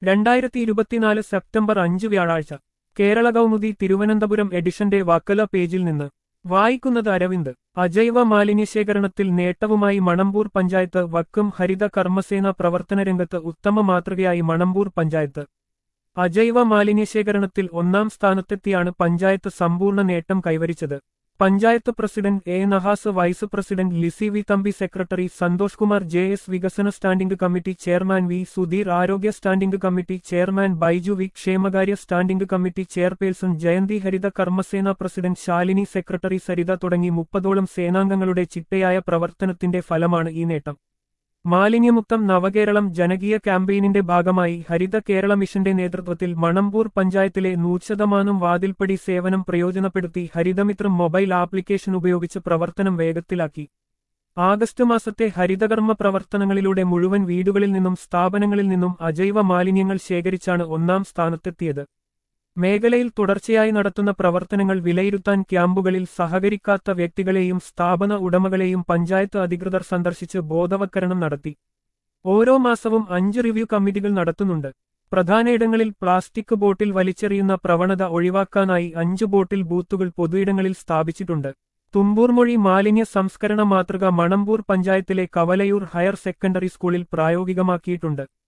രണ്ടായിരത്തി ഇരുപത്തിനാല് സെപ്റ്റംബർ അഞ്ച് വ്യാഴാഴ്ച കേരള കൗമുദി തിരുവനന്തപുരം എഡിഷന്റെ വക്കല പേജിൽ നിന്ന് വായിക്കുന്നത് അരവിന്ദ് അജൈവ മാലിന്യശേഖരണത്തിൽ നേട്ടവുമായി മണമ്പൂർ പഞ്ചായത്ത് വക്കം ഹരിത കർമ്മസേന പ്രവർത്തനരംഗത്ത് ഉത്തമ മാതൃകയായി മണമ്പൂർ പഞ്ചായത്ത് അജൈവ മാലിന്യശേഖരണത്തിൽ ഒന്നാം സ്ഥാനത്തെത്തിയാണ് പഞ്ചായത്ത് സമ്പൂർണ്ണ നേട്ടം കൈവരിച്ചത് panchayat president A Nahas vice president Lissy V Thampi secretary Santhosh Kumar J S വികസന standing committee chairman V Sudheer ആരോഗ്യ standing committee chairman Baiju V ക്ഷേമകാര്യ standing committee chairperson Jayanthi Haritha Karmasena president Shalini secretary Saritha തുടങ്ങി മുപ്പതോളം സേനാംഗങ്ങളുടെ ചിട്ടയായ പ്രവർത്തനത്തിന്റെ ഫലമാണ് ഈ നേട്ടം മാലിന്യമുക്തം നവകേരളം ജനകീയ ക്യാമ്പയിനിന്റെ ഭാഗമായി ഹരിത കേരള മിഷന്റെ നേതൃത്വത്തിൽ മണമ്പൂർ പഞ്ചായത്തിലെ നൂറ്ശതമാനം വാതിൽപ്പടി സേവനം പ്രയോജനപ്പെടുത്തി ഹരിതമിത്രം മൊബൈൽ ആപ്ലിക്കേഷൻ ഉപയോഗിച്ച് പ്രവർത്തനം വേഗത്തിലാക്കി ആഗസ്റ്റ് മാസത്തെ ഹരിതകർമ്മ പ്രവർത്തനങ്ങളിലൂടെ മുഴുവൻ വീടുകളിൽ നിന്നും സ്ഥാപനങ്ങളിൽ നിന്നും അജൈവ മാലിന്യങ്ങൾ ശേഖരിച്ചാണ് ഒന്നാം സ്ഥാനത്തെത്തിയത് മേഖലയിൽ തുടർച്ചയായി നടത്തുന്ന പ്രവർത്തനങ്ങൾ വിലയിരുത്താൻ ക്യാമ്പുകളിൽ സഹകരിക്കാത്ത വ്യക്തികളെയും സ്ഥാപന ഉടമകളെയും പഞ്ചായത്ത് അധികൃതർ സന്ദർശിച്ച് ബോധവൽക്കരണം നടത്തി ഓരോ മാസവും അഞ്ച് റിവ്യൂ കമ്മിറ്റികൾ നടത്തുന്നുണ്ട് പ്രധാനയിടങ്ങളിൽ പ്ലാസ്റ്റിക് ബോട്ടിൽ വലിച്ചെറിയുന്ന പ്രവണത ഒഴിവാക്കാനായി അഞ്ച് ബോട്ടിൽ ബൂത്തുകൾ പൊതുയിടങ്ങളിൽ സ്ഥാപിച്ചിട്ടുണ്ട് തുമ്പൂർമൊഴി മാലിന്യ സംസ്കരണ മാതൃക മണമ്പൂർ പഞ്ചായത്തിലെ കവലയൂർ ഹയർ സെക്കൻഡറി സ്കൂളിൽ പ്രായോഗികമാക്കിയിട്ടുണ്ട്